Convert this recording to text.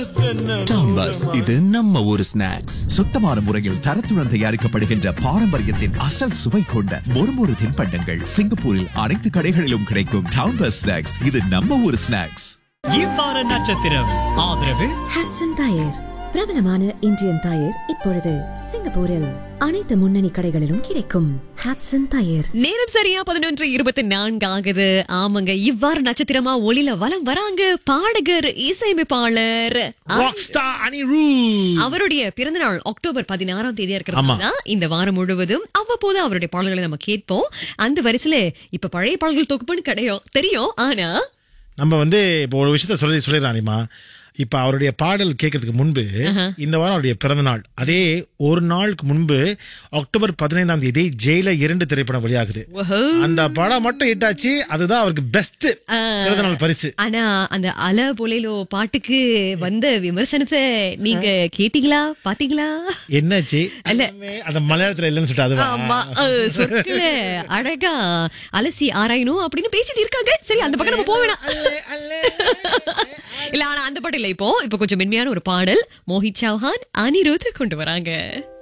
Town bus இது நம்ம ஊரு ஸ்நாக்ஸ் சுத்தமான முறையில் தரத்துடன் தயாரிக்கப்படுகின்ற பாரம்பரியத்தின் அசல் சுவை கொண்ட மொறுமொறு தின்பண்டங்கள் சிங்கப்பூரில் அனைத்து கடைகளிலும் கிடைக்கும் டவுன் பஸ் ஸ்நாக்ஸ் இது நம்ம ஊர் ஸ்நாக்ஸ் இவ்வார நட்சத்திரம் ஆதரவு ஹாட்சன் டயர் பிரபலமான இந்தியன் டயர் இப்பொழுது சிங்கப்பூரில் அனைத்து முன்னணி கடைகளிலும் கிடைக்கும் ஹாட்சன் டயர் நேரம் சரியா பதினொன்று இருபத்தி நான்கு ஆகுது ஆமாங்க இவ்வாறு நட்சத்திரமா ஒளியில வலம் வராங்க பாடகர் இசையமைப்பாளர் ராக்ஸ்டார் அனிரு அவருடைய பிறந்த நாள் அக்டோபர் பதினாறாம் தேதியா ஆமா. இருக்கிறதுனா இந்த வாரம் முழுவதும் அவ்வப்போது அவருடைய பாடல்களை நம்ம கேட்போம் அந்த வரிசையில இப்ப பழைய பாடல்கள் தொகுப்புன்னு கிடையும் தெரியும் ஆனா நம்ம வந்து இப்போ ஒரு விஷயத்த சொல்லி சொல்லிடுறானிமா இப்ப அவருடைய பாடல் கேட்கறதுக்கு முன்பு இந்த வாரம் அவருடைய பிறந்த நாள் அதே ஒரு நாளுக்கு முன்பு அக்டோபர் பதினைந்தாம் தேதி ஜெயில இரண்டு திரைப்படம் வெளியாகுது ஓஹோ. அந்த படம் மட்டும் ஹிட் ஆச்சு அதுதான் அவருக்கு பெஸ்ட் பிறந்த நாள் பரிசு ஆனா அந்த அல பொலையிலோ பாட்டுக்கு வந்த விமர்சனத்தை நீங்க கேட்டீங்களா பாத்தீங்களா என்னாச்சு அல்ல. எல்லாமே அந்த மலையாளத்துல இல்லைன்னு சொல்லிட்டு ஆமா அதுவா அஹ், சொற்கள அழகா அலசி ஆராயணும் அப்படின்னு பேசிட்டு இருக்காங்க சரி அந்த பக்கம் நம்ம போவேணாம் இல்ல ஆனா அந்த பாட்டு இல்ல இப்போ இப்போ கொஞ்சம் மென்மையான ஒரு பாடல் மோஹித் சௌஹான் அனிருத் கொண்டு வராங்க